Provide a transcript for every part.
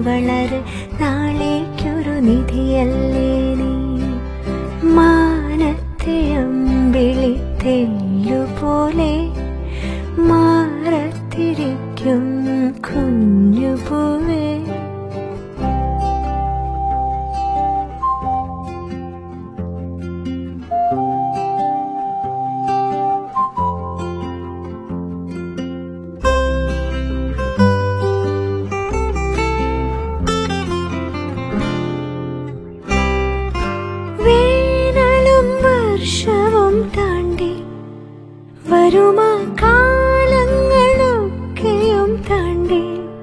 വളര് നാളേക്കൊരു നിധിയല്ലേ നീ മാനത്തെ അമ്പിളി തെല്ലുപോലെ മാറത്തിരിക്കും കുഞ്ഞുപൂവേ വേനലും വർഷവും താണ്ടി വരുമാ കാലങ്ങളൊക്കെയും താണ്ടി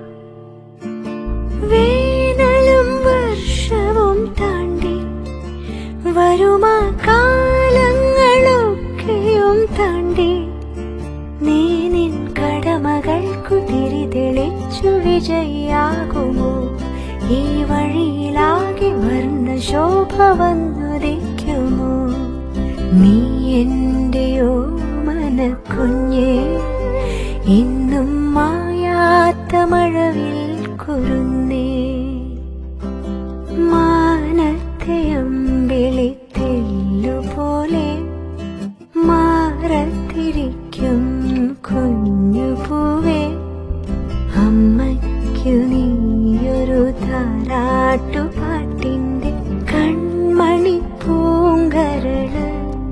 വേനലും വർഷവും താണ്ടി വരുമാ കാലങ്ങളൊക്കെയും താണ്ടി നീ നിൻ കടമകൾക്കു തിരി തെളിച്ചു വിജയിയാകുമോ ഈ വഴിയിലാകെ വർണ്ണ ശോഭ വന്നുദിക്കുമോ നീ എന്റെയോ മനക്കുഞ്ഞേ ഇന്നും മായാത്ത മഴവിൽ കുരുന്നേ മാനത്തെ അമ്പിളി തെല്ലുപോലെ മാറത്തിരിക്കും കുഞ്ഞുപൂവേ അമ്മയ്ക്കു നീയൊരു താരാട്ടുപാട്ടിന്റെ കൺമണി പൂങ്കരള്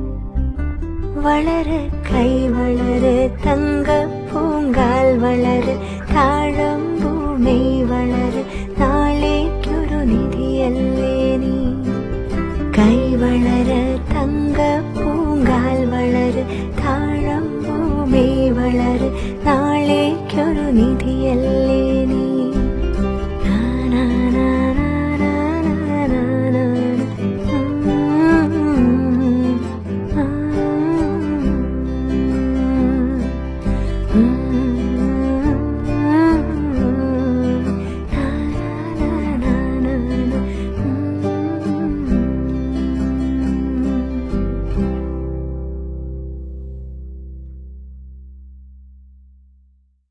വളര് കൈ വളര് തങ്ക പൂങ്കാൽ വളര് താഴമ്പൂമൈ വളര് നാളേക്കൊരു നിധിയല്ലേ നീ കൈ വളര് തങ്ക പൂങ്കാൽ വളര് താഴമ്പൂമൈ വളര് നാളേക്കൊരു നിധിയല്ലേ